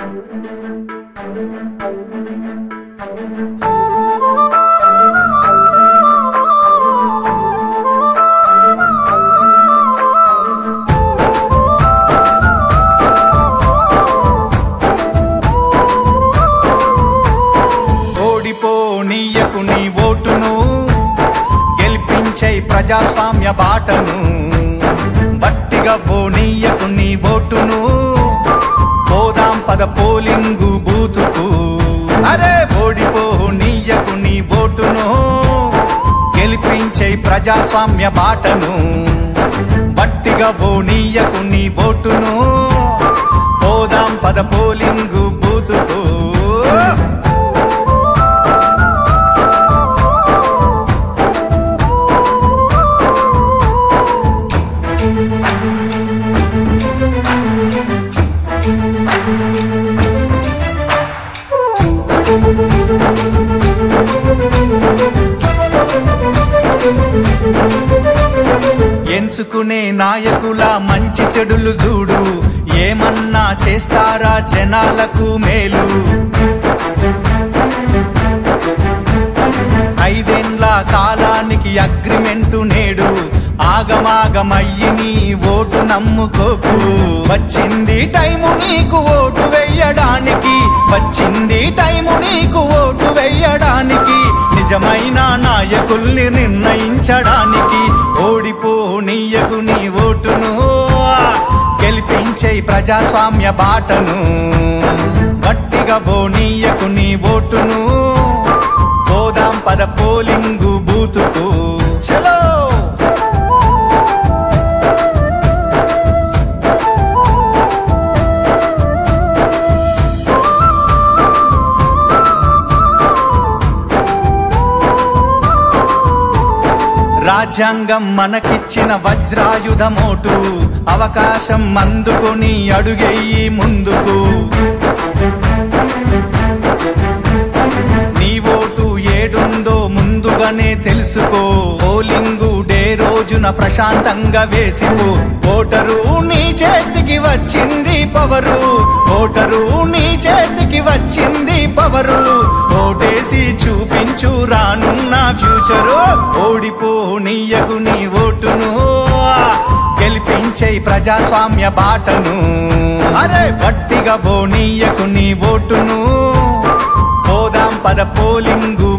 ఓడిపోనీయకు నీ ఓటును గెలిపించై ప్రజాస్వామ్య బాటను బట్టిగా ఓనీయకు నీ ఓటును పోదాం పద పోలింగు బూతుకు అరే ఓడిపోనీయకు నీ ఓటును గెలిపించై ప్రజాస్వామ్య బాటను బట్టిగా ఓనీయకు నీ ఓటును పోదాం పద పోలింగు బూతుకు ఎంచుకునే నాయకుల మంచి చెడులు చూడు ఏమన్నా చేస్తారా జనాలకు మేలు ఐదేండ్ల కాలానికి అగ్రిమెంటు నేడు ఆగమాగమయ్యి నీ ఓటు నమ్ముకోకు వచ్చింది టైము నీకు ఓటు వెయ్యడానికి వచ్చింది టైము నీకు ఓటు వెయ్యడానికి నిజమైన నాయకుల్ని నిర్ణయించడానికి ఓడిపోనీయకు నీ ఓటును గెలిపించే ప్రజాస్వామ్య బాటను గట్టిగా పోనీయకు నీ ఓటును పోదాం పద పోలింగు బూతుకు చలో రాజ్యాంగం మనకిచ్చిన వజ్రాయుధమోటు అవకాశం అందుకొని అడుగెయ్యి ముందుకు నీ ఓటు ఏడుందో ముందుగానే తెలుసుకో పోలింగు డే రోజున ప్రశాంతంగా వేసిపో ఓటరు నీ చేతికి వచ్చింది పవరు ఓటరు నీ చేతికి వచ్చింది పవరు ఓటేసి చూపించు రానున్న ఫ్యూచరు ఓడిపో నీయకు నీ ఓటును గెలిపించే ప్రజాస్వామ్య బాటను అరే గట్టిగా పోనీయకు నీ ఓటును పోదాం పద పోలింగు